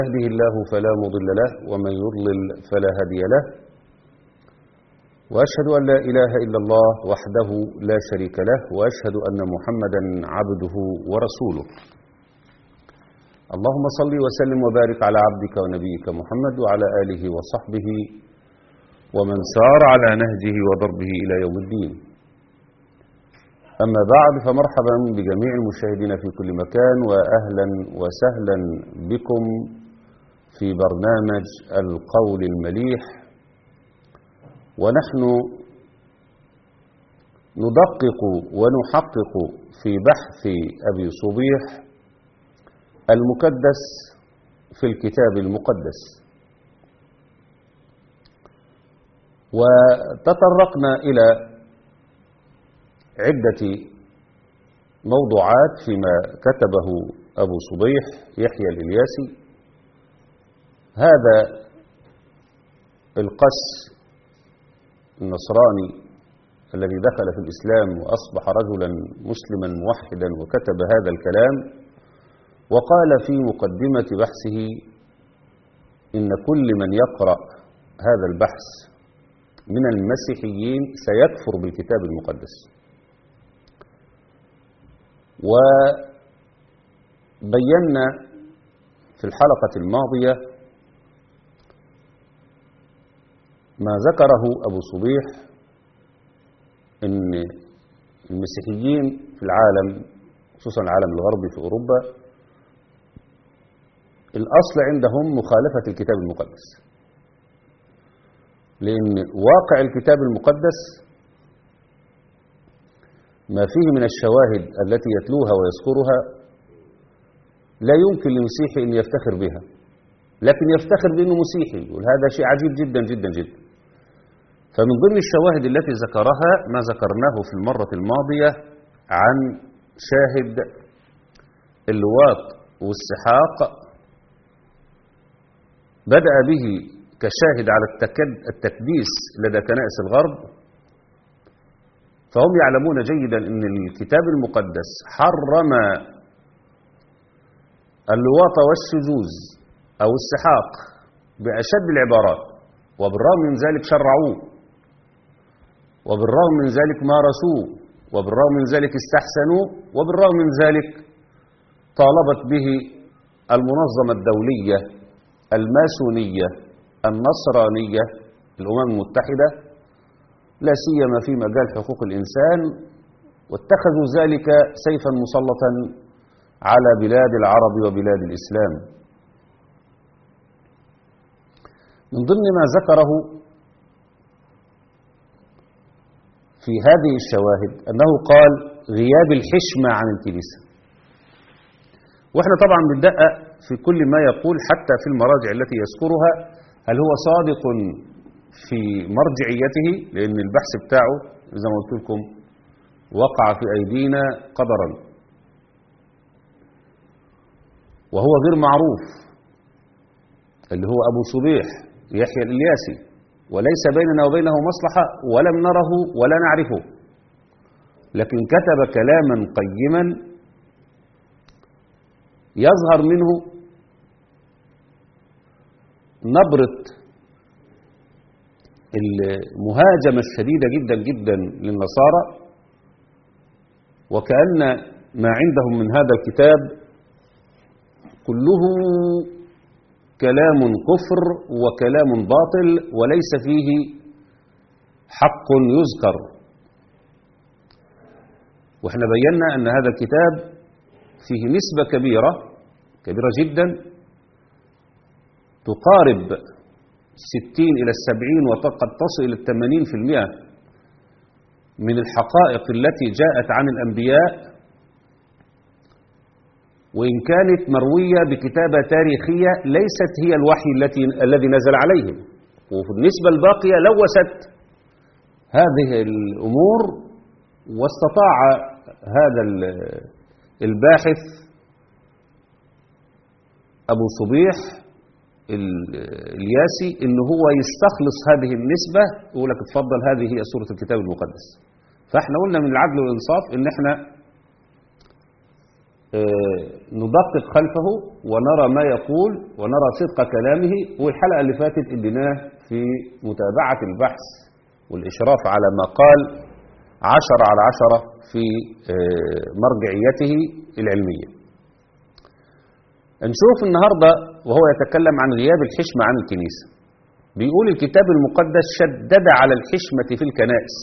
يهده الله فلا مضل له ومن يضلل فلا هادي له وأشهد أن لا إله إلا الله وحده لا شريك له وأشهد أن محمدا عبده ورسوله اللهم صل وسلم وبارك على عبدك ونبيك محمد وعلى آله وصحبه ومن سار على نهجه وضربه إلى يوم الدين أما بعد فمرحبا بجميع المشاهدين في كل مكان وأهلا وسهلا بكم في برنامج القول المليح ونحن ندقق ونحقق في بحث أبي صبيح المكدس في الكتاب المقدس وتطرقنا إلى عدة موضوعات فيما كتبه أبو صبيح يحيى الإلياسي هذا القس النصراني الذي دخل في الإسلام وأصبح رجلا مسلما موحدا وكتب هذا الكلام وقال في مقدمة بحثه إن كل من يقرأ هذا البحث من المسيحيين سيكفر بالكتاب المقدس وبينا في الحلقة الماضية ما ذكره أبو صبيح أن المسيحيين في العالم خصوصا العالم الغربي في أوروبا الأصل عندهم مخالفة الكتاب المقدس لأن واقع الكتاب المقدس ما فيه من الشواهد التي يتلوها ويذكرها لا يمكن لمسيحي أن يفتخر بها لكن يفتخر بأنه مسيحي يقول هذا شيء عجيب جدا جدا جدا فمن ضمن الشواهد التي ذكرها ما ذكرناه في المرة الماضية عن شاهد اللواط والسحاق بدأ به كشاهد على التكديس لدى كنائس الغرب فهم يعلمون جيدا أن الكتاب المقدس حرم اللواط والشذوذ أو السحاق بأشد العبارات وبالرغم من ذلك شرعوه وبالرغم من ذلك مارسوه وبالرغم من ذلك استحسنوه وبالرغم من ذلك طالبت به المنظمة الدولية الماسونية النصرانية الأمم المتحدة لا سيما في مجال حقوق الإنسان واتخذوا ذلك سيفا مسلطا على بلاد العرب وبلاد الإسلام من ضمن ما ذكره في هذه الشواهد أنه قال غياب الحشمة عن الكنيسة وإحنا طبعا بندقق في كل ما يقول حتى في المراجع التي يذكرها هل هو صادق في مرجعيته لأن البحث بتاعه زي ما قلت لكم وقع في أيدينا قدرا وهو غير معروف اللي هو أبو صبيح يحيى الإلياسي وليس بيننا وبينه مصلحة ولم نره ولا نعرفه لكن كتب كلاما قيما يظهر منه نبرة المهاجمة الشديدة جدا جدا للنصارى وكأن ما عندهم من هذا الكتاب كله كلام كفر وكلام باطل وليس فيه حق يذكر واحنا بينا أن هذا الكتاب فيه نسبة كبيرة كبيرة جدا تقارب ستين إلى السبعين وقد تصل إلى الثمانين في المئة من الحقائق التي جاءت عن الأنبياء وإن كانت مروية بكتابة تاريخية ليست هي الوحي التي الذي نزل عليهم وفي النسبة الباقية لوست هذه الأمور واستطاع هذا الباحث أبو صبيح الياسي إن هو يستخلص هذه النسبة يقول لك اتفضل هذه هي سورة الكتاب المقدس فاحنا قلنا من العدل والإنصاف إن احنا آه، ندقق خلفه ونرى ما يقول ونرى صدق كلامه والحلقة اللي فاتت اديناه في متابعة البحث والإشراف على ما قال عشرة على عشرة في آه، مرجعيته العلمية نشوف النهاردة وهو يتكلم عن غياب الحشمة عن الكنيسة بيقول الكتاب المقدس شدد على الحشمة في الكنائس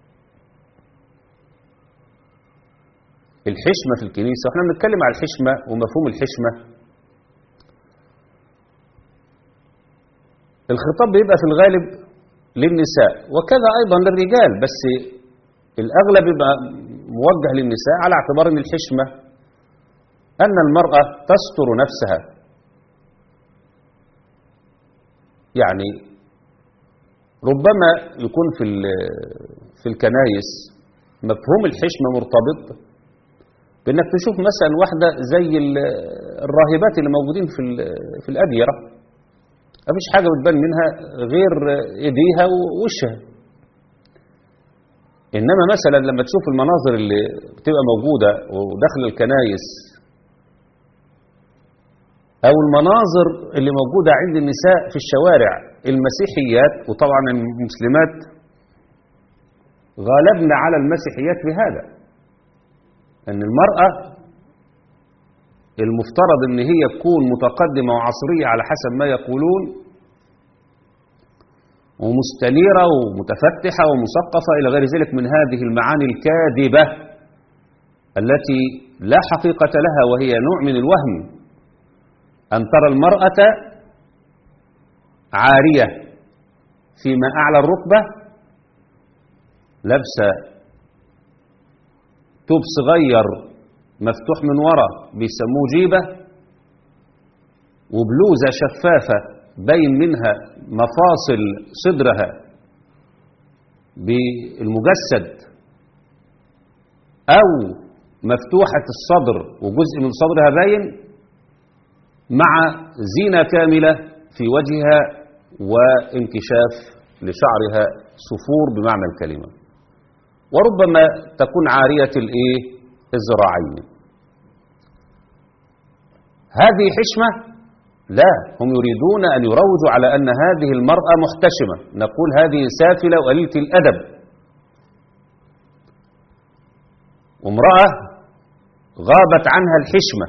الحشمة في الكنيسة واحنا بنتكلم على الحشمة ومفهوم الحشمة الخطاب بيبقى في الغالب للنساء وكذا أيضا للرجال بس الأغلب يبقى موجه للنساء على اعتبار أن الحشمة أن المرأة تستر نفسها يعني ربما يكون في في الكنايس مفهوم الحشمة مرتبط بانك تشوف مثلا واحدة زي الراهبات اللي موجودين في في الأديرة مفيش حاجة بتبان منها غير ايديها ووشها انما مثلا لما تشوف المناظر اللي بتبقى موجودة وداخل الكنايس او المناظر اللي موجودة عند النساء في الشوارع المسيحيات وطبعا المسلمات غالبنا على المسيحيات في هذا ان المرأة المفترض ان هي تكون متقدمة وعصرية على حسب ما يقولون ومستنيرة ومتفتحة ومثقفة إلى غير ذلك من هذه المعاني الكاذبة التي لا حقيقة لها وهي نوع من الوهم أن ترى المرأة عارية فيما أعلى الركبة لابسة توب صغير مفتوح من ورا بيسموه جيبة وبلوزة شفافة باين منها مفاصل صدرها بالمجسد أو مفتوحة الصدر وجزء من صدرها باين مع زينة كاملة في وجهها وانكشاف لشعرها صفور بمعنى الكلمة وربما تكون عارية الايه الذراعين هذه حشمة لا هم يريدون أن يروجوا على أن هذه المرأة محتشمة نقول هذه سافلة وقليلة الأدب وامرأة غابت عنها الحشمة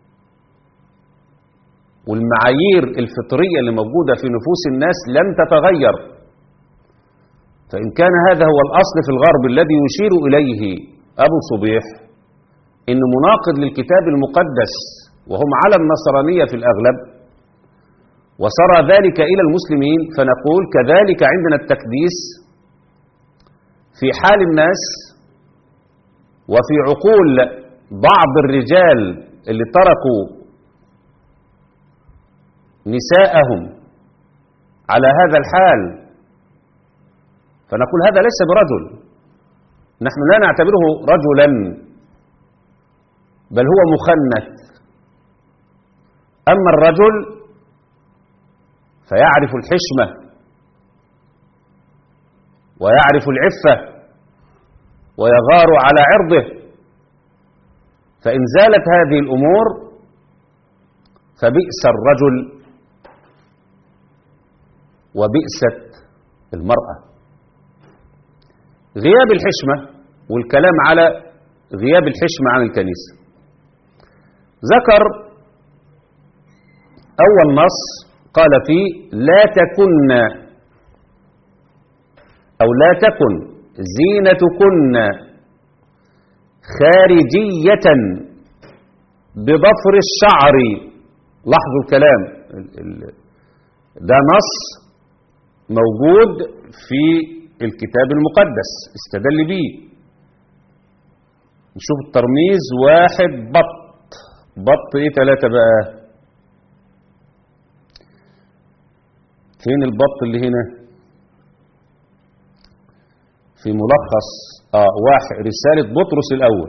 والمعايير الفطرية اللي موجودة في نفوس الناس لم تتغير فإن كان هذا هو الأصل في الغرب الذي يشير إليه أبو صبيح إن مناقض للكتاب المقدس وهم على النصرانية في الأغلب وسرى ذلك إلى المسلمين فنقول كذلك عندنا التكديس في حال الناس وفي عقول بعض الرجال اللي تركوا نساءهم على هذا الحال فنقول هذا ليس برجل نحن لا نعتبره رجلا بل هو مخنث أما الرجل فيعرف الحشمة ويعرف العفة ويغار على عرضه فإن زالت هذه الأمور فبئس الرجل وبئست المرأة غياب الحشمة والكلام على غياب الحشمة عن الكنيسة ذكر أول نص قال فيه لا تكن أو لا تكن زينتكن خارجية بضفر الشعر لاحظوا الكلام ده نص موجود في الكتاب المقدس استدل به نشوف الترميز واحد بط بط ايه ثلاثة بقى فين البط اللي هنا في ملخص اه واحد رسالة بطرس الأول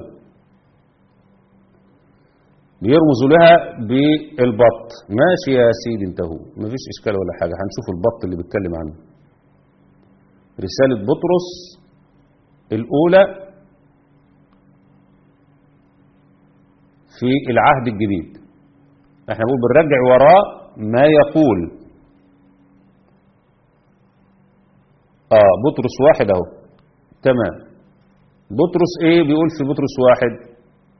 بيرمزوا لها بالبط ماشي يا سيدي انت هو مفيش إشكال ولا حاجة هنشوف البط اللي بيتكلم عنه رسالة بطرس الأولى في العهد الجديد احنا بنقول بنرجع وراء ما يقول اه بطرس واحد اهو تمام بطرس ايه بيقول في بطرس واحد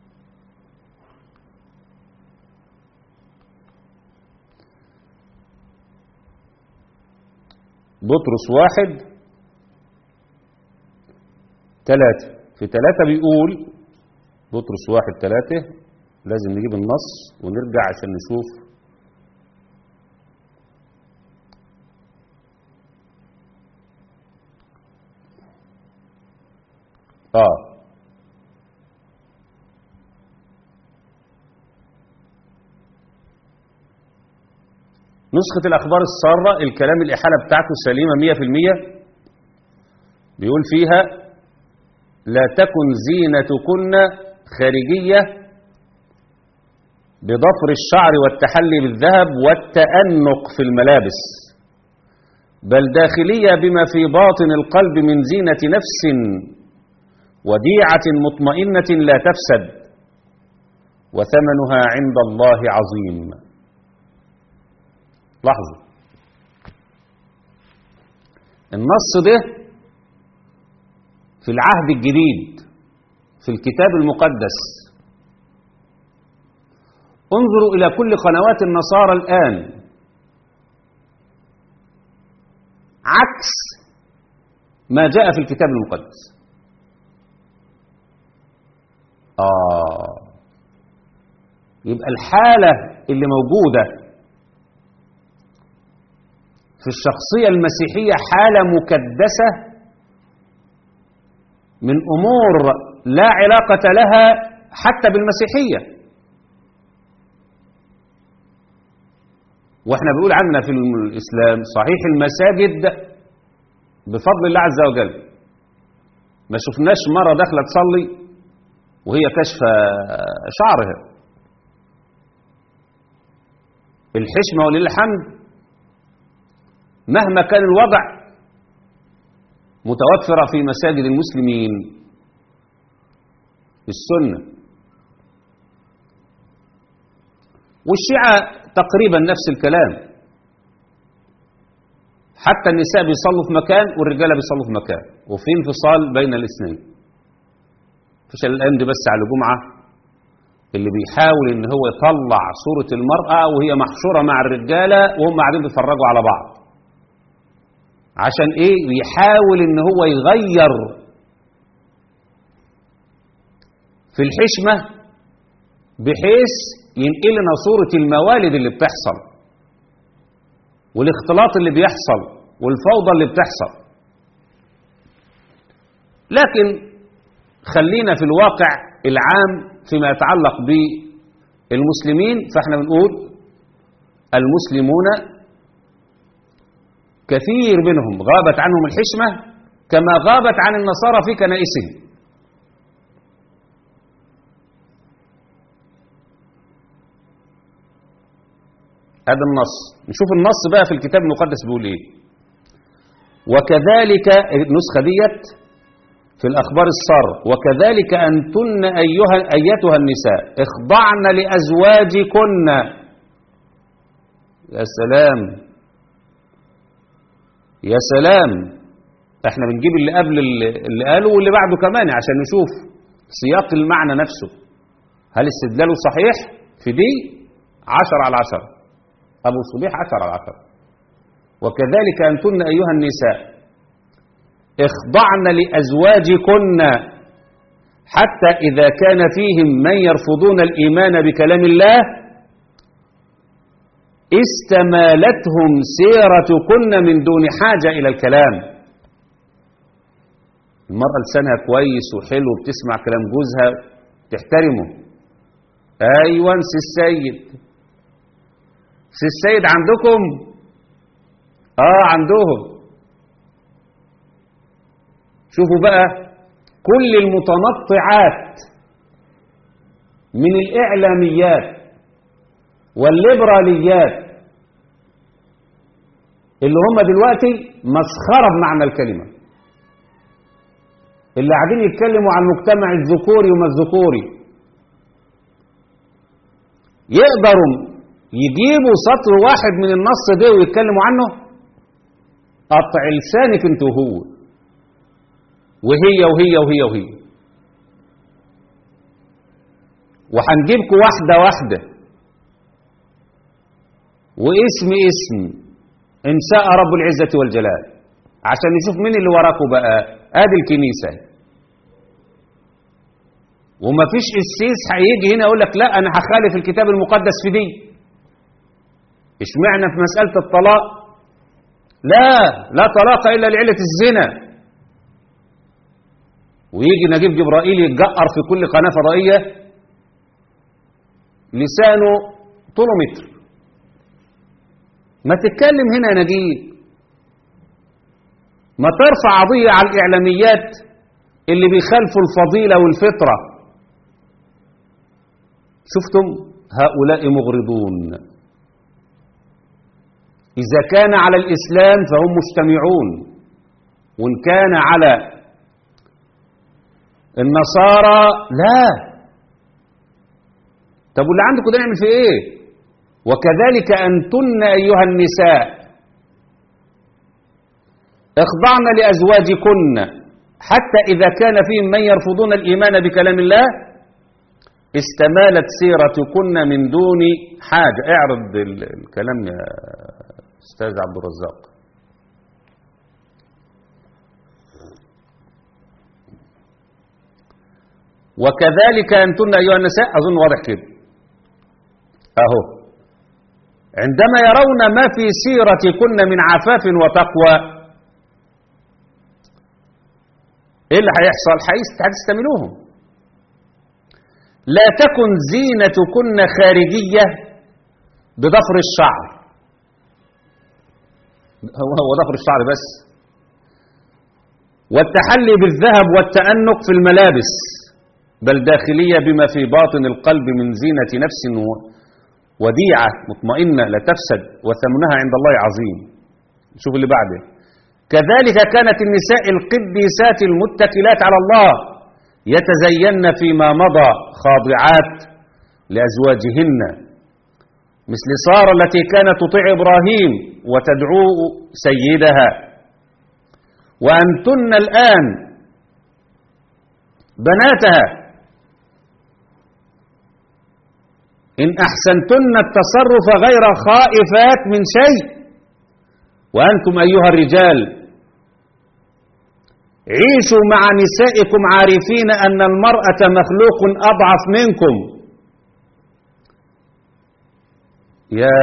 بطرس واحد ثلاثة في ثلاثة بيقول بطرس واحد ثلاثة لازم نجيب النص ونرجع عشان نشوف اه نسخة الأخبار السارة الكلام الإحالة بتاعته سليمة 100% بيقول فيها لا تكن زينتكن خارجية بضفر الشعر والتحلي بالذهب والتأنق في الملابس بل داخلية بما في باطن القلب من زينة نفس وديعة مطمئنة لا تفسد وثمنها عند الله عظيم لاحظوا النص ده في العهد الجديد في الكتاب المقدس انظروا إلى كل قنوات النصارى الآن عكس ما جاء في الكتاب المقدس آه يبقى الحالة اللي موجودة في الشخصية المسيحية حالة مكدسة من أمور لا علاقة لها حتى بالمسيحية واحنا بنقول عنها في الإسلام صحيح المساجد بفضل الله عز وجل ما شفناش مرة داخلة تصلي وهي كشفة شعرها الحشمة ولله الحمد مهما كان الوضع متوفرة في مساجد المسلمين السنة والشيعة تقريبا نفس الكلام حتى النساء بيصلوا في مكان والرجالة بيصلوا في مكان وفي انفصال بين الاثنين فيش الآن دي بس على الجمعة اللي بيحاول ان هو يطلع صورة المرأة وهي محشورة مع الرجالة وهم قاعدين بيتفرجوا على بعض عشان ايه يحاول ان هو يغير في الحشمة بحيث ينقل لنا صورة الموالد اللي بتحصل والاختلاط اللي بيحصل والفوضى اللي بتحصل لكن خلينا في الواقع العام فيما يتعلق بالمسلمين فاحنا بنقول المسلمون كثير منهم غابت عنهم الحشمة كما غابت عن النصارى في كنائسهم هذا النص نشوف النص بقى في الكتاب المقدس بيقول ايه وكذلك النسخة ديت في الأخبار السار وكذلك أنتن أيها أيتها النساء اخضعن لأزواجكن يا سلام يا سلام احنا بنجيب اللي قبل اللي قاله واللي بعده كمان عشان نشوف سياق المعنى نفسه هل استدلاله صحيح في دي عشر على عشر أبو صبيح عشر على عشر وكذلك أنتن أيها النساء اخضعن لأزواجكن حتى إذا كان فيهم من يرفضون الإيمان بكلام الله استمالتهم سيرتكن من دون حاجة إلى الكلام المرأة لسانها كويس وحلو بتسمع كلام جوزها تحترمه أيوة سي السيد سي السيد عندكم آه عندهم شوفوا بقى كل المتنطعات من الإعلاميات والليبراليات اللي هم دلوقتي مسخرة بمعنى الكلمة اللي قاعدين يتكلموا عن المجتمع الذكوري وما الذكوري يقدروا يجيبوا سطر واحد من النص ده ويتكلموا عنه قطع لسانك انت وهو وهي وهي وهي وهي وهنجيبكم واحدة واحدة واسم اسم إن شاء رب العزة والجلال عشان نشوف مين اللي وراكم بقى ادي الكنيسة وما فيش قسيس هيجي هنا يقول لك لا انا هخالف الكتاب المقدس في دي اشمعنى في مسألة الطلاق لا لا طلاق الا لعلة الزنا ويجي نجيب جبرائيل يتجأر في كل قناة فضائية لسانه طوله متر ما تتكلم هنا يا نجيب ما ترفع قضية على الإعلاميات اللي بيخالفوا الفضيلة والفطرة شفتم هؤلاء مغرضون إذا كان على الإسلام فهم مجتمعون وإن كان على النصارى لا طب واللي عندكم ده نعمل فيه ايه وكذلك أنتن أيها النساء اخضعن لأزواجكن حتى إذا كان فيهم من يرفضون الإيمان بكلام الله استمالت سيرتكن من دون حاجة اعرض ال- الكلام يا أستاذ عبد الرزاق وكذلك أنتن أيها النساء أظن واضح كده أهو عندما يرون ما في سيرتكن من عفاف وتقوى ايه اللي هيحصل هيست- هتستملوهم لا تكن زينتكن خارجية بضفر الشعر هو هو ضفر الشعر بس والتحلي بالذهب والتأنق في الملابس بل داخلية بما في باطن القلب من زينة نفس و- وديعة مطمئنة لا تفسد وثمنها عند الله عظيم شوف اللي بعده كذلك كانت النساء القديسات المتكلات على الله يتزين فيما مضى خاضعات لأزواجهن مثل سارة التي كانت تطيع إبراهيم وتدعو سيدها وأنتن الآن بناتها إن أحسنتن التصرف غير خائفات من شيء وأنتم أيها الرجال عيشوا مع نسائكم عارفين أن المرأة مخلوق أضعف منكم يا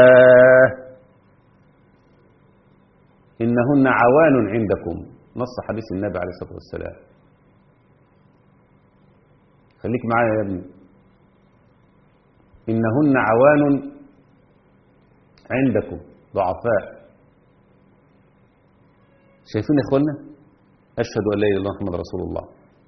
إنهن عوان عندكم نص حديث النبي عليه الصلاة والسلام خليك معايا يا ابني إنهن عوان عندكم ضعفاء شايفين يا اخوانا أشهد أن لا إله إلا الله محمد رسول الله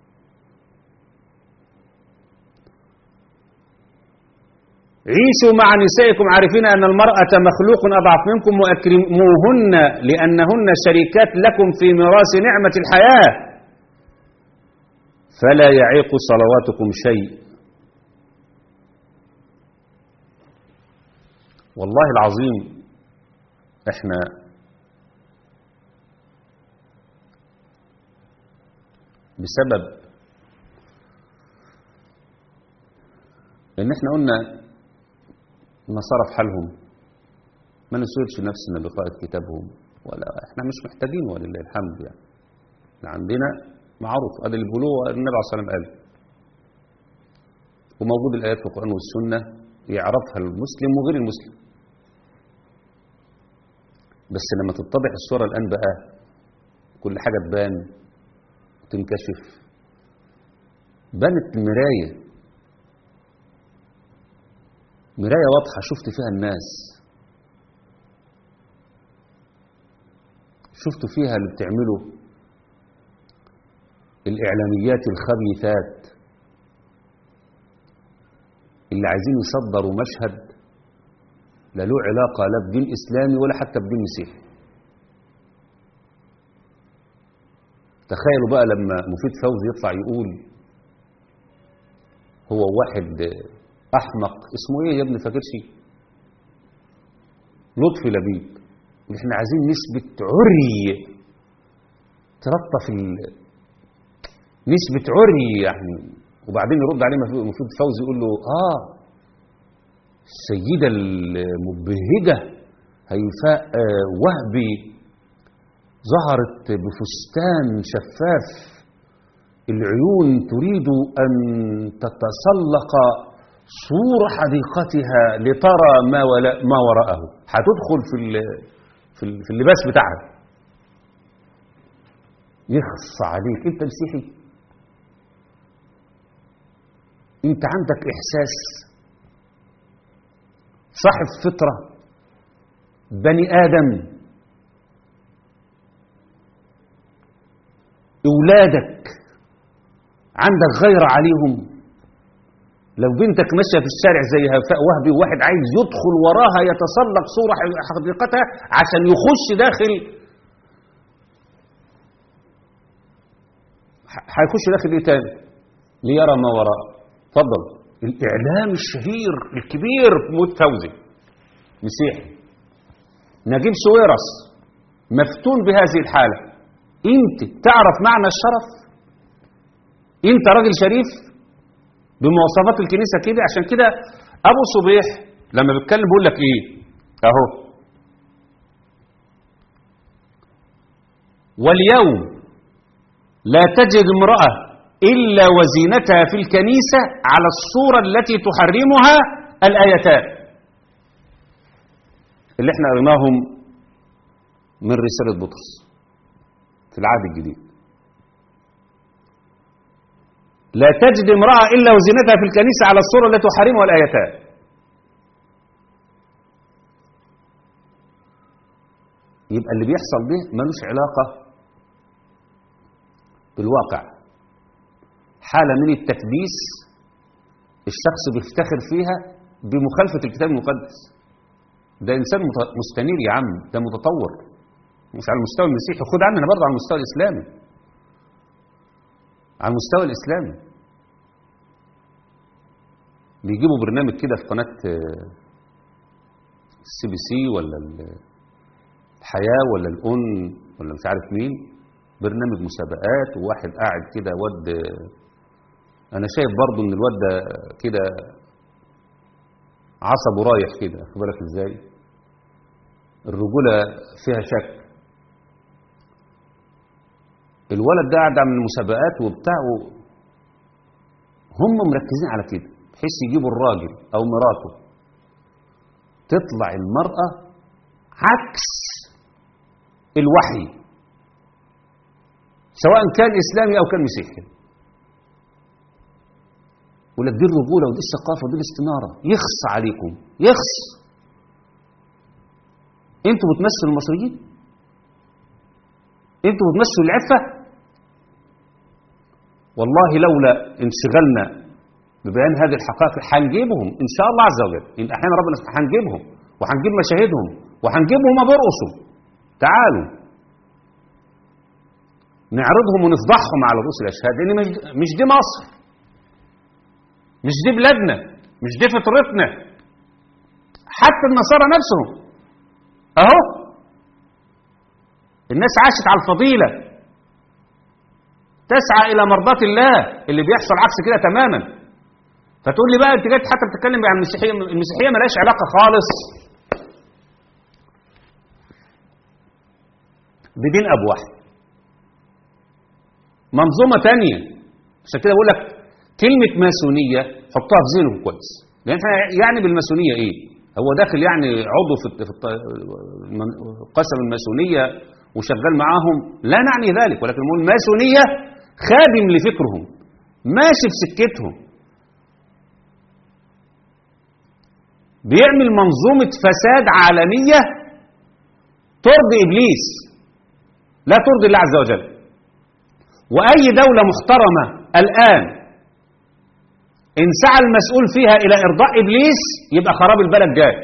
عيشوا مع نسائكم عارفين أن المرأة مخلوق أضعف منكم وأكرموهن لأنهن شريكات لكم في ميراث نعمة الحياة فلا يعيق صلواتكم شيء والله العظيم احنا بسبب ان احنا قلنا النصارى في حالهم ما نسولش نفسنا بقراءة كتابهم ولا احنا مش محتاجين ولله الحمد يعني احنا عندنا معروف هذا اللي بيقولوه النبي عليه الصلاه والسلام قال وموجود الايات في القران والسنه يعرفها المسلم وغير المسلم بس لما تتضح الصوره الان بقى كل حاجه تبان تنكشف بانت المرايه مرايه واضحه شفت فيها الناس شفتوا فيها اللي بتعمله الإعلاميات الخبيثات اللي عايزين يصدروا مشهد لا له علاقة لا بدين إسلامي ولا حتى بدين مسيحي تخيلوا بقى لما مفيد فوزي يطلع يقول هو واحد احمق اسمه ايه يا ابني فاكرش لطفي لبيب احنا عايزين نسبة عري تلطف ال... نسبة عري يعني وبعدين يرد عليه المفروض فوزي يقول له اه السيدة المبهجة هيفاء آه، وهبي ظهرت بفستان شفاف العيون تريد أن تتسلق سور حديقتها لترى ما, ولا ما وراءه هتدخل في ال- في ال- في اللباس بتاعها يخص عليك انت مسيحي انت عندك احساس صاحب فطره بني ادم اولادك عندك غير عليهم لو بنتك ماشيه في الشارع زي هفاء وهبي وواحد عايز يدخل وراها يتسلق صوره حقيقتها عشان يخش داخل ح- هيخش داخل ايه تاني ليرى ما وراء اتفضل الاعلام الشهير الكبير موت فوزي مسيحي نجيب سويرس مفتون بهذه الحاله انت تعرف معنى الشرف انت راجل شريف بمواصفات الكنيسه كده عشان كده ابو صبيح لما بيتكلم بيقول لك ايه اهو واليوم لا تجد امراه الا وزينتها في الكنيسه على الصوره التي تحرمها الايتان اللي احنا قريناهم من رساله بطرس في العهد الجديد لا تجد امرأة إلا وزينتها في الكنيسة على الصورة التي تحرمها الآيتان يبقى اللي بيحصل ده ملوش علاقة بالواقع حالة من التكديس الشخص بيفتخر فيها بمخالفة الكتاب المقدس ده إنسان مت- مستنير يا عم ده متطور مش على المستوى المسيحي خد عننا برضه على المستوى الإسلامي على المستوى الإسلامي بيجيبوا برنامج كده في قناة السي بي سي ولا ال- الحياة ولا الأون ولا مش عارف مين برنامج مسابقات وواحد قاعد كده واد أنا شايف برضو إن الواد ده كده عصبه رايح كده خد بالك إزاي الرجولة فيها شك الولد ده قاعد من المسابقات وبتاع و- هم مركزين على كده بحيث يجيبوا الراجل او مراته تطلع المرأة عكس الوحي سواء كان اسلامي او كان مسيحي ولا دي الرجولة ودي الثقافة ودي الاستنارة يخص عليكم يخص انتوا بتمثلوا المصريين انتوا بتمثلوا العفة والله لولا انشغلنا ببيان هذه الحقائق هنجيبهم ان شاء الله عز وجل ان احيانا ربنا سبحانه هنجيبهم وهنجيب مشاهدهم وهنجيبهم بيرقصوا تعالوا نعرضهم ونفضحهم على رؤوس الاشهاد لان مش مش دي مصر مش دي بلادنا مش دي فطرتنا حتى النصارى نفسهم اهو الناس عاشت على الفضيله تسعى الى مرضات الله اللي بيحصل عكس كده تماما فتقول لي بقى انت جاي حتى بتتكلم عن المسيحيه المسيحيه ملهاش علاقه خالص بدين اب واحد منظومه تانية عشان كده بقول لك كلمه ماسونيه حطها في ذهنك كويس لان احنا يعني بالماسونيه ايه هو داخل يعني عضو في الت- في الت- المن- قسم الماسونيه وشغال معاهم لا نعني ذلك ولكن نقول ماسونيه خادم لفكرهم ماشي في سكتهم بيعمل منظومة فساد عالمية ترضي إبليس لا ترضي الله عز وجل وأي دولة محترمة الآن إن سعى المسؤول فيها إلى إرضاء إبليس يبقى خراب البلد جاي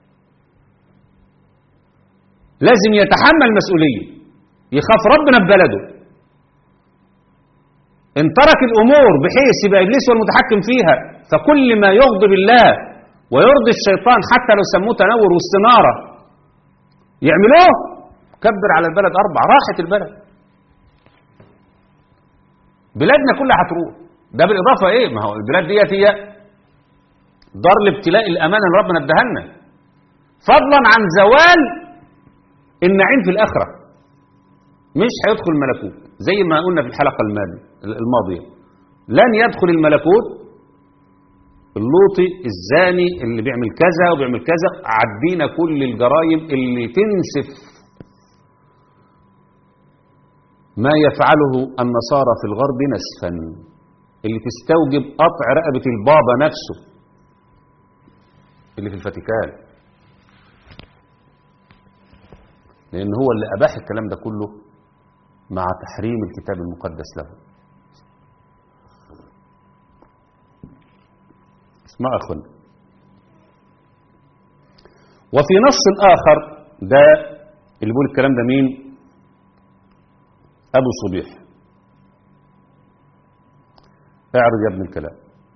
لازم يتحمل مسؤولية يخاف ربنا ببلده إن ترك الأمور بحيث يبقى إبليس هو المتحكم فيها فكل ما يغضب الله ويرضي الشيطان حتى لو سموه تنور واستنارة يعملوه كبر على البلد أربع راحت البلد بلادنا كلها هتروح ده بالإضافة إيه ما هو البلاد ديت هي دار الابتلاء الأمانة اللي ربنا اداها لنا فضلا عن زوال النعيم في الآخرة مش هيدخل الملكوت زي ما قلنا في الحلقة الماضية الماضية لن يدخل الملكوت اللوطي الزاني اللي بيعمل كذا وبيعمل كذا عدينا كل الجرائم اللي تنسف ما يفعله النصارى في الغرب نسفا اللي تستوجب قطع رقبة البابا نفسه اللي في الفاتيكان لأن هو اللي أباح الكلام ده كله مع تحريم الكتاب المقدس له اسمع أخونا وفي نص آخر ده اللي بيقول الكلام ده مين أبو صبيح اعرض يا ابن الكلام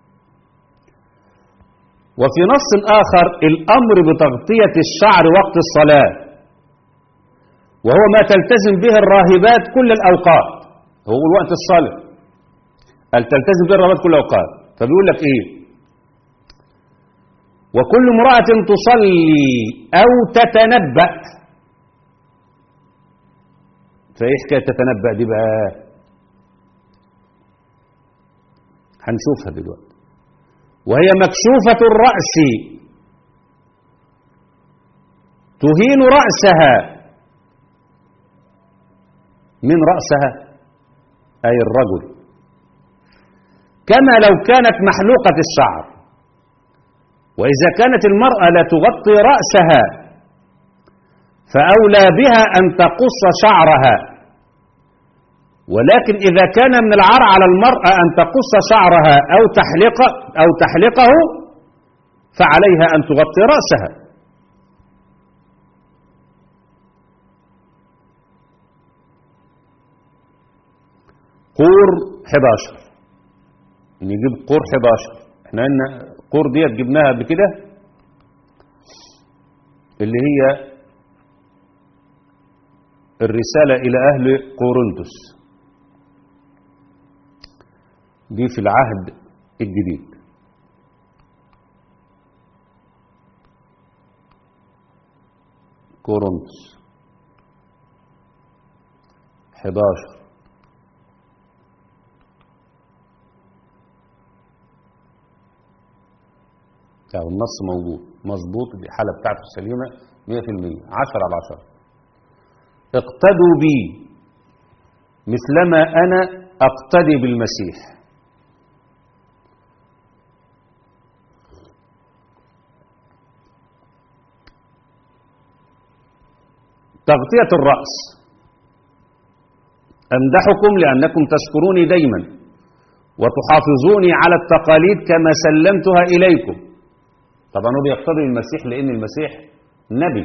وفي نص آخر الأمر بتغطية الشعر وقت الصلاة وهو ما تلتزم به الراهبات كل الأوقات هو الوقت الصلاة قال تلتزم به الراهبات كل الأوقات فبيقول لك إيه وكل امرأة تصلي أو تتنبأ فإيه حكاية تتنبأ دي بقى هنشوفها دلوقتي وهي مكشوفة الرأس تهين رأسها من رأسها أي الرجل كما لو كانت محلوقة الشعر وإذا كانت المرأة لا تغطي رأسها فأولى بها أن تقص شعرها ولكن إذا كان من العار على المرأة أن تقص شعرها أو تحلق أو تحلقه فعليها أن تغطي رأسها قور 11 نجيب قور 11 احنا قلنا قور ديت جبناها قبل كده اللي هي الرسالة إلى أهل قورنثوس دي في العهد الجديد كورنثوس 11 يعني النص موجود مظبوط الحالة بتاعته سليمة 100% 10 على 10 اقتدوا بي مثلما أنا أقتدي بالمسيح تغطية الرأس أمدحكم لأنكم تشكروني دايما وتحافظوني على التقاليد كما سلمتها إليكم طبعا هو بيقتضي المسيح لأن المسيح نبي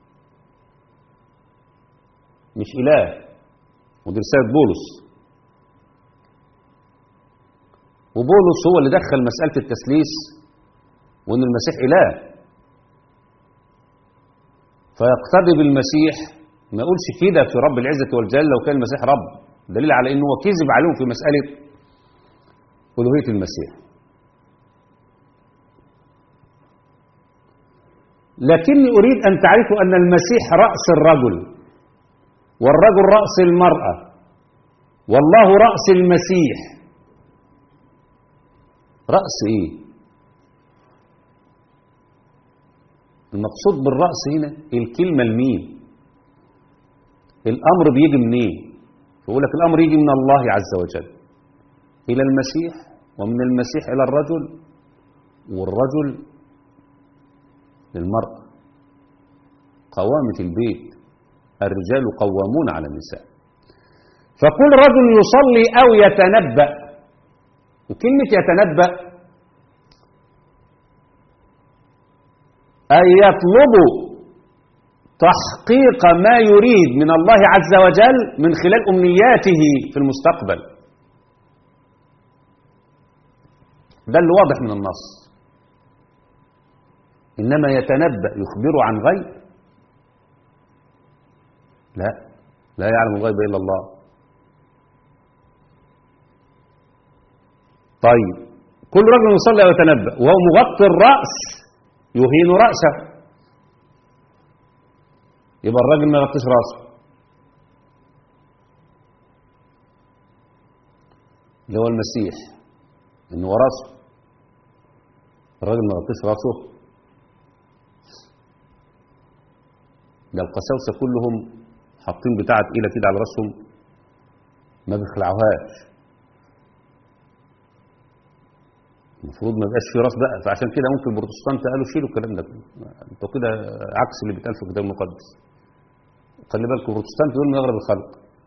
مش إله ودي رسالة بولس وبولس هو اللي دخل مسألة التسليس وأن المسيح إله فيقتدي بالمسيح ما يقولش كده في رب العزة والجلال لو كان المسيح رب دليل على أنه كذب عليهم في مسألة ألوهية المسيح لكني أريد أن تعرفوا أن المسيح رأس الرجل والرجل رأس المرأة والله رأس المسيح رأس إيه المقصود بالرأس هنا الكلمة المين الأمر بيجي منين فيقول لك الأمر يجي من الله عز وجل إلى المسيح ومن المسيح إلى الرجل والرجل للمرأة قوامة البيت الرجال قوامون على النساء فكل رجل يصلي أو يتنبأ وكلمة يتنبأ أن يطلب تحقيق ما يريد من الله عز وجل من خلال أمنياته في المستقبل ده اللي واضح من النص إنما يتنبأ يخبر عن غيب لا لا يعلم الغيب إلا الله طيب كل رجل يصلي ويتنبأ وهو مغطي الرأس يهين رأسه يبقى الراجل ما يغطيش رأسه اللي هو المسيح انه هو راسه الراجل ما يغطيش راسه ده القساوسه كلهم حاطين بتاعه تقيله كده على راسهم ما بيخلعوهاش المفروض ما يبقاش في راس بقى فعشان كده ممكن البروتستانت قالوا شيلوا الكلام ده انتوا كده عكس اللي بيتقال في الكتاب المقدس خلي بالكم البروتستانت دول من اغرب الخلق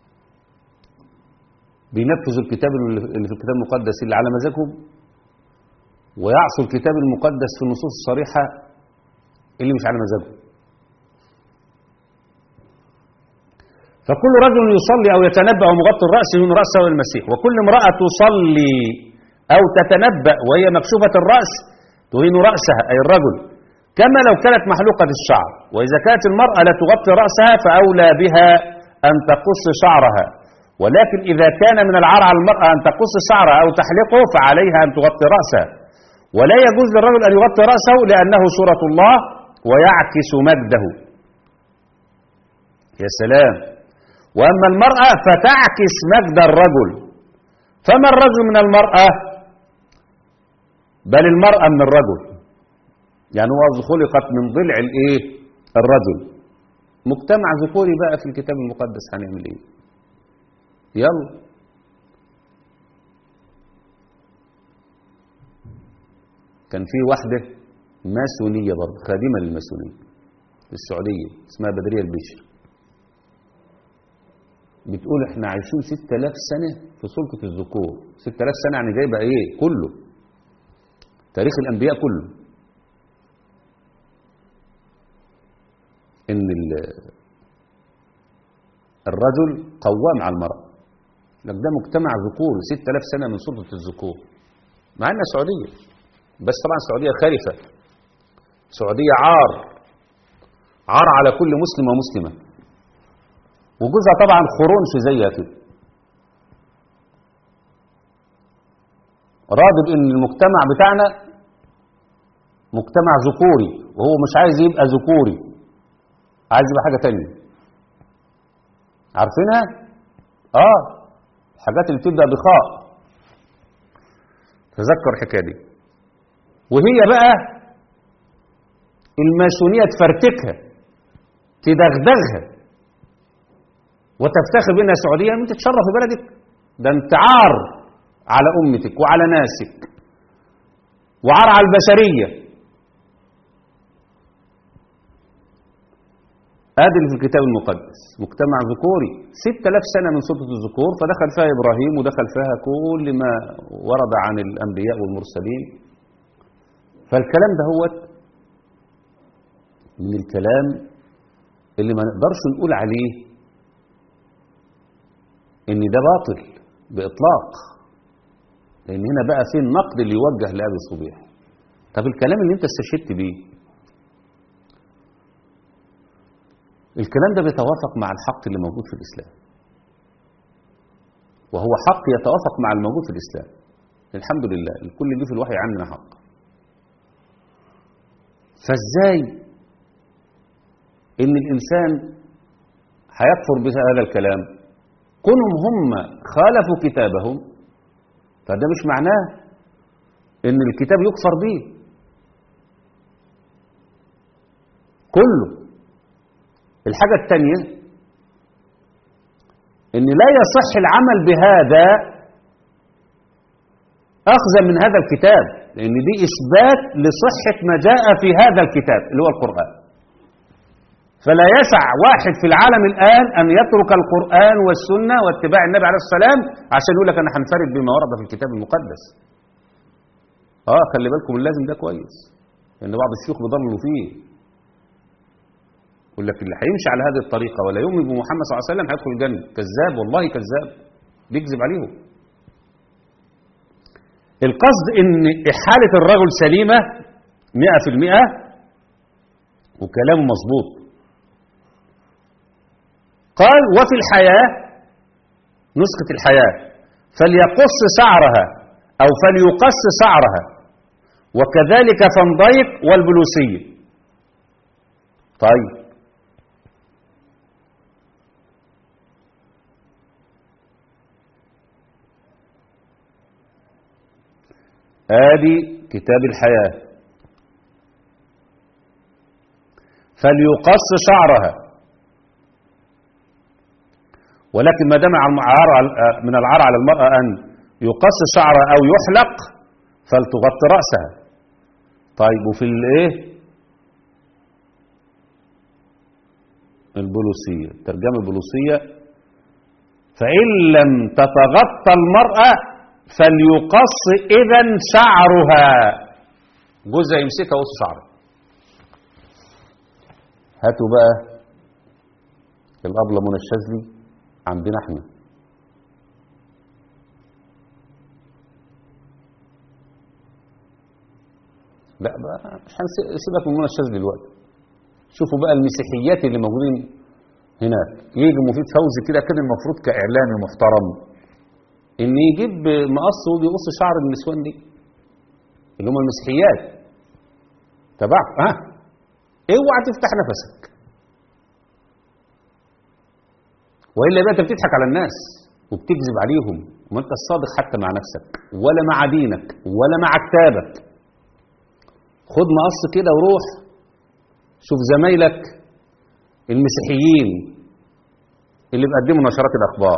بينفذوا الكتاب اللي في الكتاب المقدس اللي على مزاجهم ويعصوا الكتاب المقدس في النصوص الصريحة اللي مش على مزاجهم فكل رجل يصلي أو يتنبأ ومغطي الرأس من رأسه المسيح وكل امرأة تصلي أو تتنبأ وهي مكشوفة الرأس تهين رأسها أي الرجل كما لو كانت محلوقة الشعر وإذا كانت المرأة لا تغطي رأسها فأولى بها أن تقص شعرها ولكن إذا كان من العار على المرأة أن تقص شعرها أو تحلقه فعليها أن تغطي رأسها ولا يجوز للرجل أن يغطي رأسه لأنه سورة الله ويعكس مجده يا سلام وأما المرأة فتعكس مجد الرجل فما الرجل من المرأة بل المرأة من الرجل يعني هو خلقت من ضلع الايه الرجل مجتمع ذكوري بقى في الكتاب المقدس هنعمل ايه يلا كان في واحدة ماسونية برضه خادمة للماسونية في السعودية اسمها بدرية البشر بتقول احنا عايشين 6000 سنة في سلطة الذكور 6000 سنة يعني جايبة ايه كله تاريخ الانبياء كله ان الرجل قوام على المرأة لك ده مجتمع ذكور 6000 سنة من سلطة الذكور مع انها سعودية بس طبعا السعودية خارفة سعودية عار عار على كل مسلم ومسلمة وجوزها طبعا خرونش زيها كده راضي بان المجتمع بتاعنا مجتمع ذكوري وهو مش عايز يبقى ذكوري عايز يبقى حاجة تانية عارفينها اه الحاجات اللي بتبدأ بخاء تذكر الحكاية دي وهي بقى الماسونية تفرتكها تدغدغها وتفتخر بانها سعوديه انت تشرف بلدك ده انت عار على امتك وعلى ناسك وعار على البشريه ادي اللي في الكتاب المقدس مجتمع ذكوري 6000 سنه من سلطه الذكور فدخل فيها ابراهيم ودخل فيها كل ما ورد عن الانبياء والمرسلين فالكلام ده هو من الكلام اللي ما نقدرش نقول عليه ان ده باطل باطلاق لان هنا بقى في النقد اللي يوجه لابي الصبيح طب الكلام اللي انت استشهدت بيه الكلام ده بيتوافق مع الحق اللي موجود في الاسلام وهو حق يتوافق مع الموجود في الاسلام الحمد لله الكل جه في الوحي عندنا حق فازاي ان الانسان هيكفر بهذا الكلام كونهم هم خالفوا كتابهم فده مش معناه ان الكتاب يكفر به كله الحاجة الثانية ان لا يصح العمل بهذا اخذا من هذا الكتاب لان دي اثبات لصحة ما جاء في هذا الكتاب اللي هو القرآن فلا يسع واحد في العالم الآن أن يترك القرآن والسنة واتباع النبي عليه السلام عشان يقول لك أنا هنفرد بما ورد في الكتاب المقدس آه خلي بالكم اللازم ده كويس لأن بعض الشيوخ بيضلوا فيه يقول لك اللي هيمشي على هذه الطريقة ولا يؤمن بمحمد صلى الله عليه وسلم هيدخل الجنة كذاب والله كذاب بيكذب عليهم القصد ان حالة الرجل سليمة مئة في المئة وكلامه مظبوط قال وفي الحياة نسخة الحياة فليقص سعرها أو فليقص سعرها وكذلك فنديق والبلوسية طيب آدي كتاب الحياة فليقص شعرها ولكن ما دام من العار على المرأة أن يقص شعرها أو يحلق فلتغطي رأسها طيب وفي الايه البولوسية الترجمة البولوسية فإن لم تتغطى المرأة فليقص إذا شعرها جوزها يمسكها وسط شعرها هاتوا بقى الأبلة منى الشاذلي عندنا احنا لا بقى مش هنسيبك من منى الشاذلي دلوقتي شوفوا بقى المسيحيات اللي موجودين هناك يجي مفيد فوزي كده كده المفروض كإعلامي محترم ان يجيب مقص ويجي يقص شعر النسوان دي اللي هم المسيحيات تبع ها اوعى تفتح نفسك والا بقى انت بتضحك على الناس وبتكذب عليهم وما انت الصادق حتى مع نفسك ولا مع دينك ولا مع كتابك خد مقص كده وروح شوف زمايلك المسيحيين اللي بيقدموا نشرات الاخبار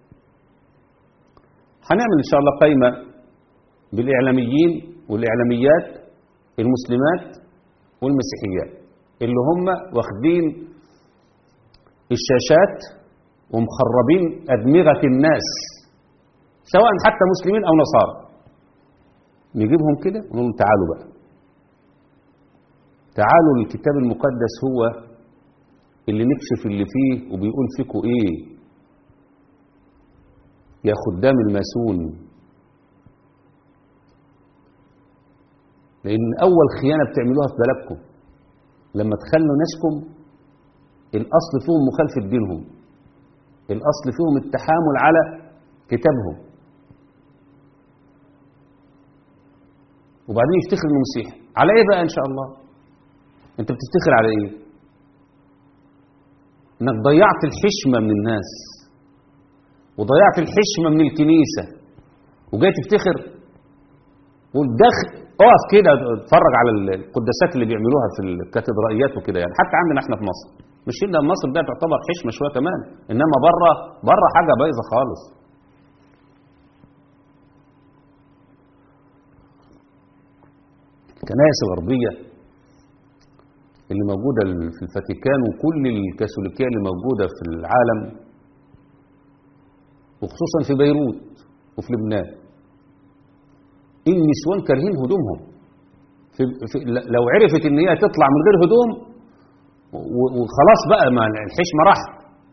هنعمل ان شاء الله قائمه بالاعلاميين والاعلاميات المسلمات والمسيحيات اللي هم واخدين الشاشات ومخربين ادمغه الناس سواء حتى مسلمين او نصارى نجيبهم كده ونقول لهم تعالوا بقى تعالوا الكتاب المقدس هو اللي نكشف اللي فيه وبيقول فيكم ايه يا خدام الماسون لان اول خيانه بتعملوها في بلدكم لما تخلوا ناسكم الاصل فيهم مخالفه دينهم الاصل فيهم التحامل على كتابهم وبعدين يفتخر انه مسيحي على ايه بقى ان شاء الله انت بتفتخر على ايه انك ضيعت الحشمه من الناس وضيعت الحشمه من الكنيسه وجاي تفتخر والدخل اقف كده اتفرج على القداسات اللي بيعملوها في الكاتدرائيات وكده يعني حتى عندنا احنا في مصر مش ان مصر ده تعتبر حشمه شويه كمان انما بره بره حاجه بايظه خالص الكنائس الغربيه اللي موجودة في الفاتيكان وكل الكاثوليكية اللي موجودة في العالم وخصوصا في بيروت وفي لبنان النسوان كارهين هدومهم في في لو عرفت ان هي تطلع من غير هدوم وخلاص بقى ما الحشمة راحت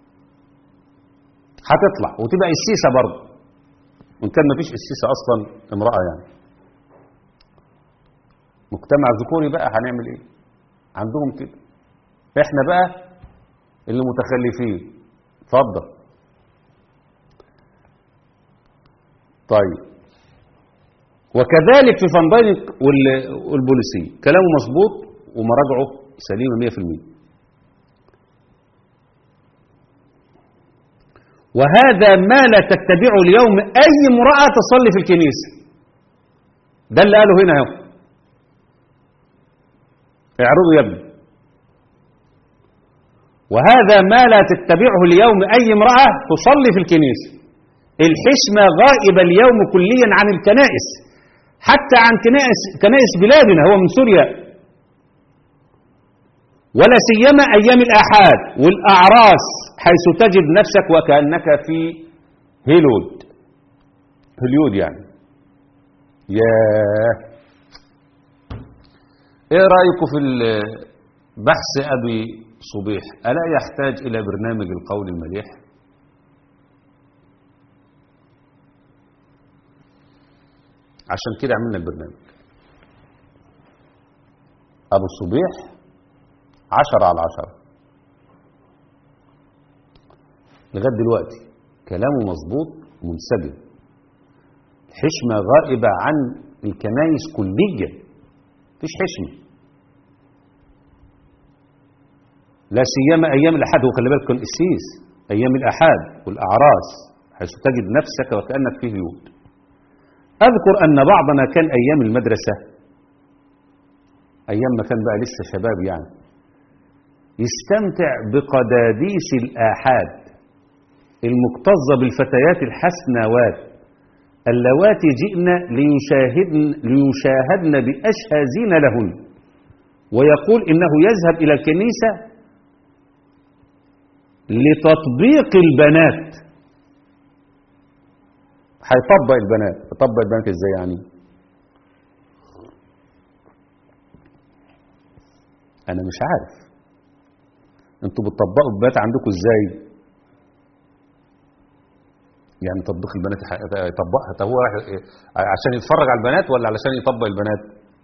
هتطلع وتبقى السيسة برضه وان كان ما فيش السيسة اصلا امرأة يعني مجتمع ذكوري بقى هنعمل ايه عندهم كده احنا بقى اللي متخلفين اتفضل طيب وكذلك في فنداينك والبوليسي كلامه مظبوط ومراجعه سليمه 100% وهذا ما لا تتبعه اليوم اي امراه تصلي في الكنيسه ده اللي قاله هنا اهو اعرضوا يا ابني وهذا ما لا تتبعه اليوم أي امرأة تصلي في الكنيسة الحشمة غائبة اليوم كليا عن الكنائس حتى عن كنائس, كنائس بلادنا هو من سوريا ولا سيما أيام الآحاد والأعراس حيث تجد نفسك وكأنك في هيلود هليود يعني ياه ايه رأيكم في بحث أبي صبيح ألا يحتاج إلى برنامج القول المليح عشان كده عملنا البرنامج أبو الصبيح عشرة على عشرة لغاية دلوقتي كلامه مظبوط منسجم الحشمة غائبة عن الكنايس كليا مفيش حشمة لا سيما أيام الأحد وخلي بالك القسيس أيام الأحد والأعراس حيث تجد نفسك وكأنك في يهود أذكر أن بعضنا كان أيام المدرسة أيام ما كان بقى لسه شباب يعني يستمتع بقداديس الآحاد المكتظة بالفتيات الحسنوات اللواتي جئن ليشاهدن, ليشاهدن بأشهى زين لهن ويقول إنه يذهب إلى الكنيسة لتطبيق البنات هيطبق البنات يطبق البنات ازاي يعني انا مش عارف انتوا بتطبقوا البنات عندكم ازاي يعني تطبيق البنات يطبقها طب هو عشان يتفرج على البنات ولا علشان يطبق البنات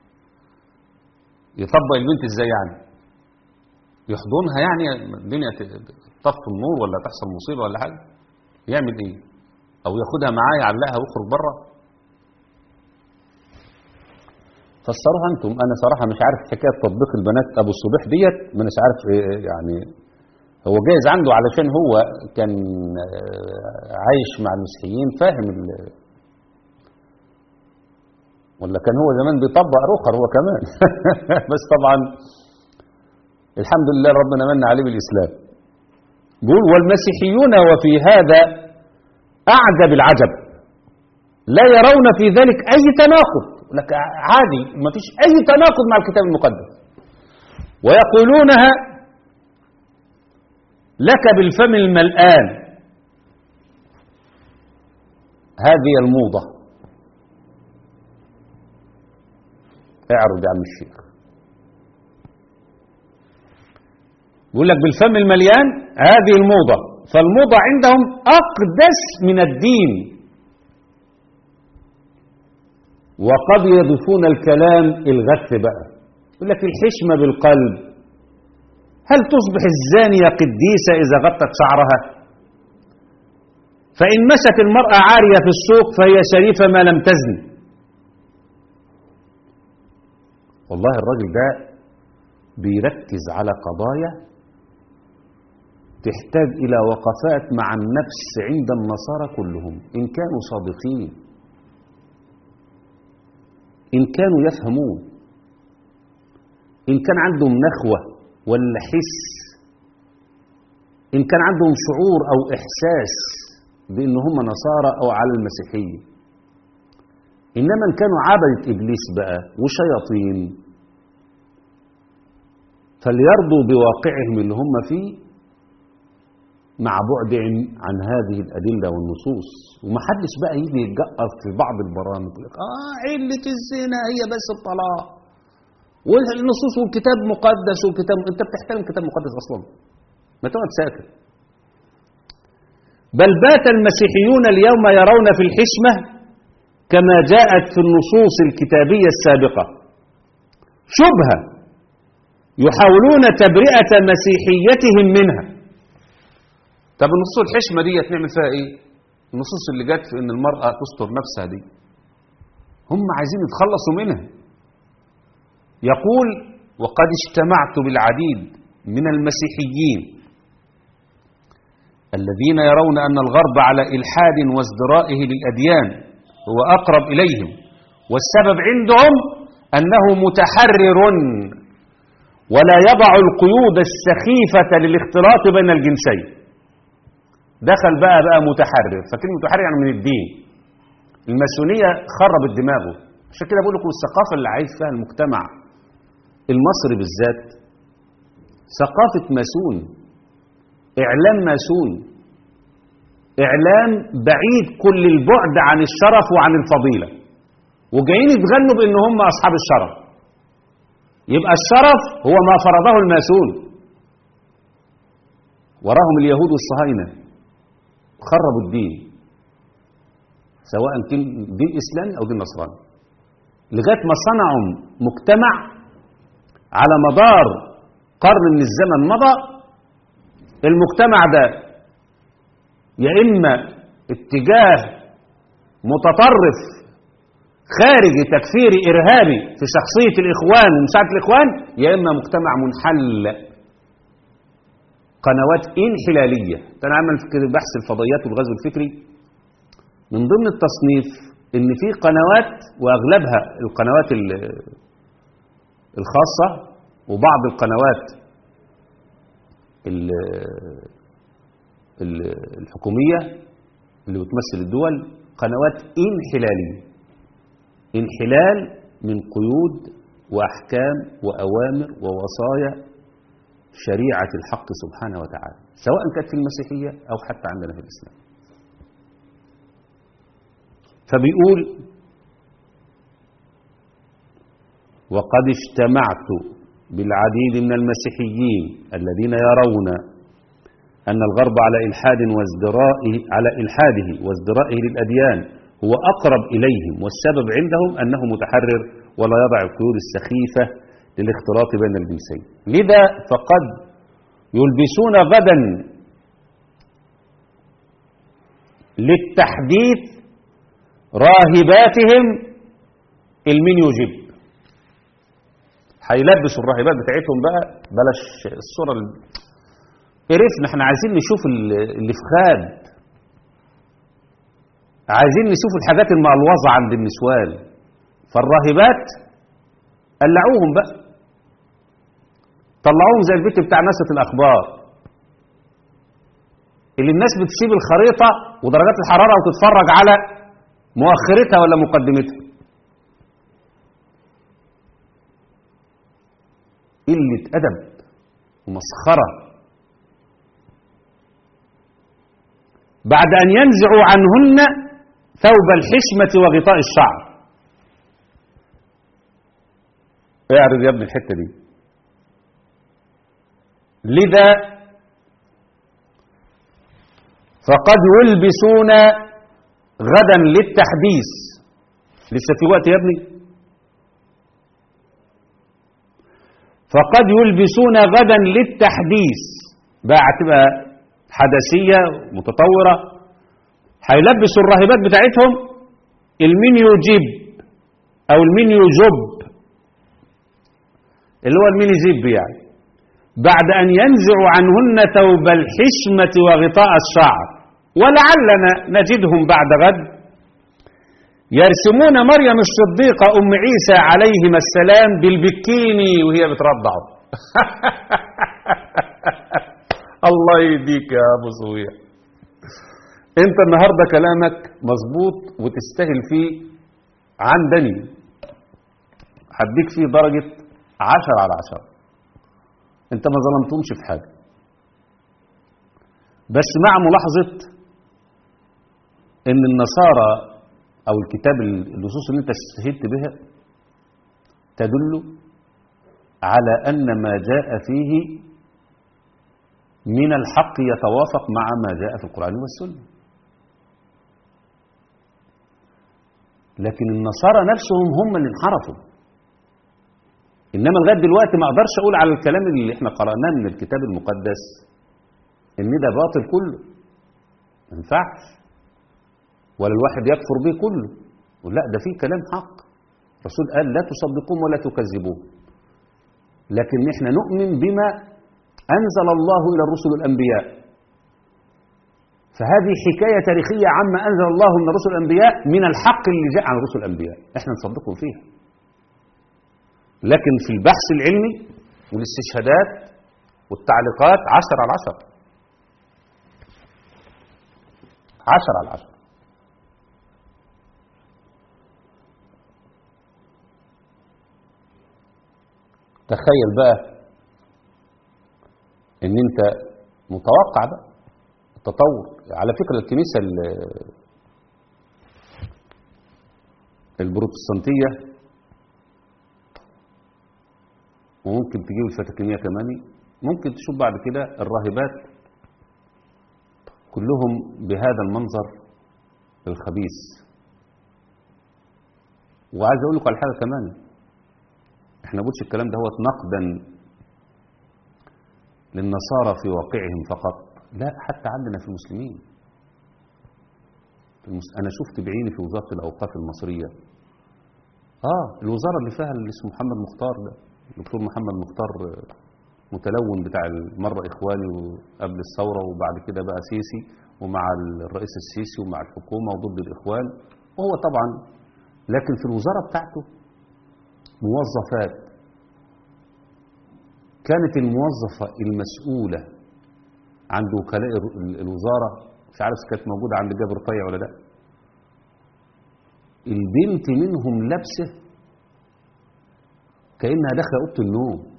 يطبق البنت ازاي يعني يحضنها يعني الدنيا تطفي النور ولا تحصل مصيبه ولا حاجه يعمل ايه او ياخدها معاه يعلقها ويخرج بره فسروها انتم انا صراحه مش عارف حكايه تطبيق البنات ابو الصبيح ديت ما مش عارف إيه يعني هو جايز عنده علشان هو كان عايش مع المسيحيين فاهم ولا كان هو زمان بيطبق رخر هو كمان بس طبعا الحمد لله ربنا من عليه بالاسلام بيقول والمسيحيون وفي هذا أعجب العجب لا يرون في ذلك أي تناقض لك عادي ما فيش أي تناقض مع الكتاب المقدس ويقولونها لك بالفم الملآن هذه الموضة اعرض يا عم الشيخ يقول لك بالفم المليان هذه الموضة فالموضة عندهم أقدس من الدين وقد يضيفون الكلام الغث بقى يقول لك الحشمة بالقلب هل تصبح الزانية قديسة إذا غطت شعرها فإن مشت المرأة عارية في السوق فهي شريفة ما لم تزن والله الراجل ده بيركز على قضايا تحتاج إلى وقفات مع النفس عند النصارى كلهم إن كانوا صادقين إن كانوا يفهمون إن كان عندهم نخوة ولا حس إن كان عندهم شعور أو إحساس بأن هم نصارى أو على المسيحية إنما إن كانوا عبدة إبليس بقى وشياطين فليرضوا بواقعهم اللي هم فيه مع بعدهم عن هذه الأدلة والنصوص ومحدش بقى يجي يتجقف في بعض البرامج يقول لك آه علة الزنا هي بس الطلاق والنصوص والكتاب مقدس والكتاب أنت بتحترم كتاب مقدس أصلا ما تقعد ساكت بل بات المسيحيون اليوم يرون في الحشمة كما جاءت في النصوص الكتابية السابقة شبهة يحاولون تبرئة مسيحيتهم منها طب النصوص الحشمة دي نعمل فيها ايه النصوص اللي جت في ان المرأة تستر نفسها دي هم عايزين يتخلصوا منها يقول وقد اجتمعت بالعديد من المسيحيين الذين يرون أن الغرب على إلحاد وازدرائه للأديان هو أقرب إليهم والسبب عندهم أنه متحرر ولا يضع القيود السخيفة للاختلاط بين الجنسين دخل بقى بقى متحرر فكلمة متحرر يعني من الدين الماسونية خربت دماغه عشان كده بقول لكم الثقافة اللي عايش فيها المجتمع المصري بالذات ثقافة ماسون إعلام ماسون إعلام بعيد كل البعد عن الشرف وعن الفضيلة وجايين يتغنوا بأن هم أصحاب الشرف يبقى الشرف هو ما فرضه الماسون وراهم اليهود والصهاينة خربوا الدين سواء كان دين إسلامي أو دين نصراني لغاية ما صنعوا مجتمع على مدار قرن من الزمن مضى المجتمع ده يا إما اتجاه متطرف خارجي تكفيري إرهابي في شخصية الإخوان ومساعدة الإخوان يا إما مجتمع منحل قنوات انحلالية أنا عمل في بحث الفضائيات والغزو الفكري من ضمن التصنيف ان في قنوات واغلبها القنوات الخاصة وبعض القنوات الحكومية اللي بتمثل الدول قنوات انحلالية انحلال من قيود وأحكام وأوامر ووصايا شريعة الحق سبحانه وتعالى سواء كانت في المسيحية أو حتى عندنا في الإسلام فبيقول وقد اجتمعت بالعديد من المسيحيين الذين يرون أن الغرب على إلحاد وازدرائه على إلحاده وازدرائه للأديان هو أقرب إليهم والسبب عندهم أنه متحرر ولا يضع القيود السخيفة للاختلاط بين الجنسين لذا فقد يلبسون غدا للتحديث راهباتهم المين يجيب هيلبسوا الراهبات بتاعتهم بقى بلاش الصورة قرفنا احنا عايزين نشوف اللي في خاد عايزين نشوف الحاجات المقلوظة عند النسوان فالراهبات قلعوهم بقى طلعوهم زي البيت بتاع نسة الأخبار اللي الناس بتسيب الخريطة ودرجات الحرارة وتتفرج على مؤخرتها ولا مقدمتها قلة أدب ومسخرة بعد أن ينزعوا عنهن ثوب الحشمة وغطاء الشعر اعرض يا ابني الحتة دي لذا فقد يلبسون غدا للتحديث لسه في وقت يا ابني فقد يلبسون غدا للتحديث بقى هتبقى حدثية متطورة هيلبسوا الراهبات بتاعتهم المنيو جيب او المنيو جوب اللي هو الميني زيب يعني بعد ان ينزعوا عنهن ثوب الحشمة وغطاء الشعر ولعلنا نجدهم بعد غد يرسمون مريم الصديقة أم عيسى عليهما السلام بالبكيني وهي بترضعه الله يهديك يا أبو صويع انت النهاردة كلامك مظبوط وتستاهل فيه عندني هديك فيه درجة عشر على عشر انت ما ظلمتهمش في حاجة بس مع ملاحظة ان النصارى او الكتاب النصوص اللي انت استشهدت بها تدل على ان ما جاء فيه من الحق يتوافق مع ما جاء في القرآن والسنة لكن النصارى نفسهم هم اللي انحرفوا انما لغايه دلوقتي ما اقدرش اقول على الكلام اللي احنا قرأناه من الكتاب المقدس ان ده باطل كله ما ينفعش ولا الواحد يكفر به كله لا ده فيه كلام حق الرسول قال لا تصدقوهم ولا تكذبوهم لكن احنا نؤمن بما أنزل الله إلى الرسل الأنبياء فهذه حكاية تاريخية عما أنزل الله من الرسل الأنبياء من الحق اللي جاء عن الرسل الأنبياء احنا نصدقهم فيها لكن في البحث العلمي والاستشهادات والتعليقات عشر على عشر عشر على عشر تخيل بقى ان انت متوقع بقى التطور على فكرة الكنيسة البروتستانتية وممكن تجيب الفاتيكانية كمان ممكن تشوف بعد كده الراهبات كلهم بهذا المنظر الخبيث وعايز اقول لكم على حاجه كمان احنا بقولش الكلام ده هو نقدا للنصارى في واقعهم فقط لا حتى عندنا في المسلمين في المس... انا شفت بعيني في وزاره الاوقاف المصريه اه الوزاره اللي فيها اللي اسمه محمد مختار ده الدكتور محمد مختار آه، متلون بتاع المره اخواني قبل الثوره وبعد كده بقى سيسي ومع الرئيس السيسي ومع الحكومه وضد الاخوان وهو طبعا لكن في الوزاره بتاعته موظفات كانت الموظفه المسؤوله عند وكلاء ال- الوزاره مش عارف كانت موجوده عند جابر طيع ولا لا البنت منهم لابسه كانها داخله اوضه النوم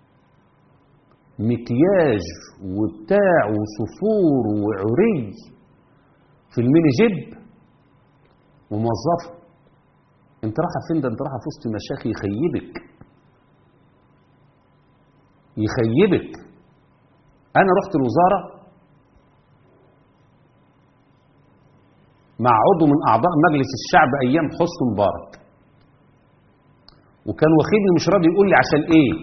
مكياج وبتاع وصفور وعري في الميني جيب وموظفه انت رايحه فين ده انت رايحه في وسط مشايخ يخيبك يخيبك انا رحت الوزاره مع عضو من اعضاء مجلس الشعب ايام حسني مبارك وكان واخدني مش راضي يقول لي عشان ايه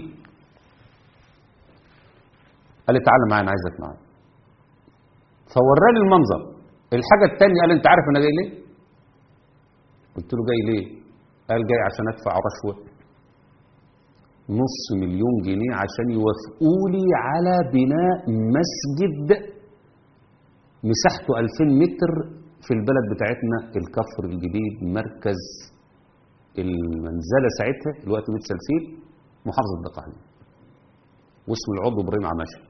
قال لي تعالى معايا انا عايزك معايا فوراني المنظر الحاجه الثانيه قال لي انت عارف انا جاي ليه قلت له جاي ليه قال جاي عشان ادفع رشوه نص مليون جنيه عشان يوافقوا لي على بناء مسجد مساحته 2000 متر في البلد بتاعتنا الكفر الجديد مركز المنزله ساعتها الوقت بيت سلسيل محافظه دقهليه واسم العضو ابراهيم عماشه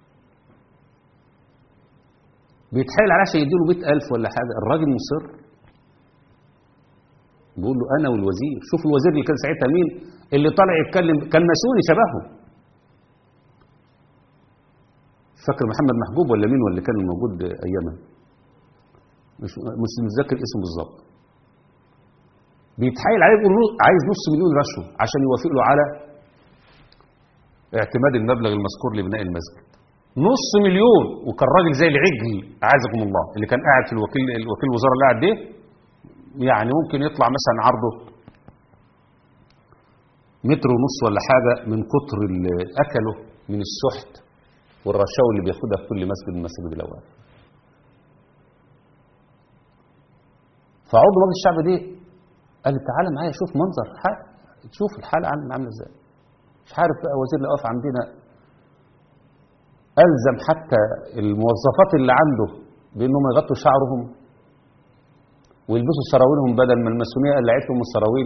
بيتحايل عليه عشان يديله 100000 ولا حاجه الراجل مصر بيقول له انا والوزير شوف الوزير اللي كان ساعتها مين اللي طالع يتكلم كان ماسوني شبهه فاكر محمد محجوب ولا مين ولا كان موجود ايامها مش مش متذكر اسمه بالظبط بيتحايل عليه يقول له عايز نص مليون رشوه عشان يوافق له على اعتماد المبلغ المذكور لبناء المسجد نص مليون وكان راجل زي العجل اعزكم الله اللي كان قاعد في الوكيل الوكيل الوزاره اللي قاعد ده يعني ممكن يطلع مثلا عرضه متر ونص ولا حاجه من كتر اللي اكله من السحت والرشاوي اللي بياخدها في كل مسجد من مساجد الاوقاف فعضو مجلس الشعب دي قال لي تعالى معايا شوف منظر حق تشوف الحاله عامله عامله ازاي مش عارف بقى وزير الاوقاف عندنا الزم حتى الموظفات اللي عنده بانهم يغطوا شعرهم ويلبسوا سراويلهم بدل ما الماسونيه قلعتهم السراويل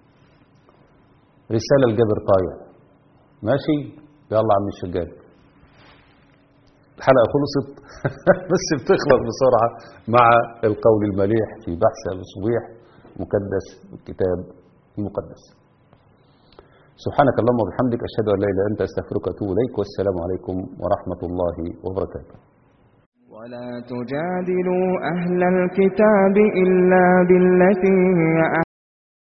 رساله لجابر طايع ماشي يلا عم الشجاع الحلقه خلصت بس بتخلص بسرعه مع القول المليح في بحث ابو صبيح مقدس الكتاب المقدس سبحانك اللهم وبحمدك اشهد ان لا اله الا انت استغفرك واتوب اليك والسلام عليكم ورحمه الله وبركاته ولا تجادلوا أهل الكتاب إلا بالتي هي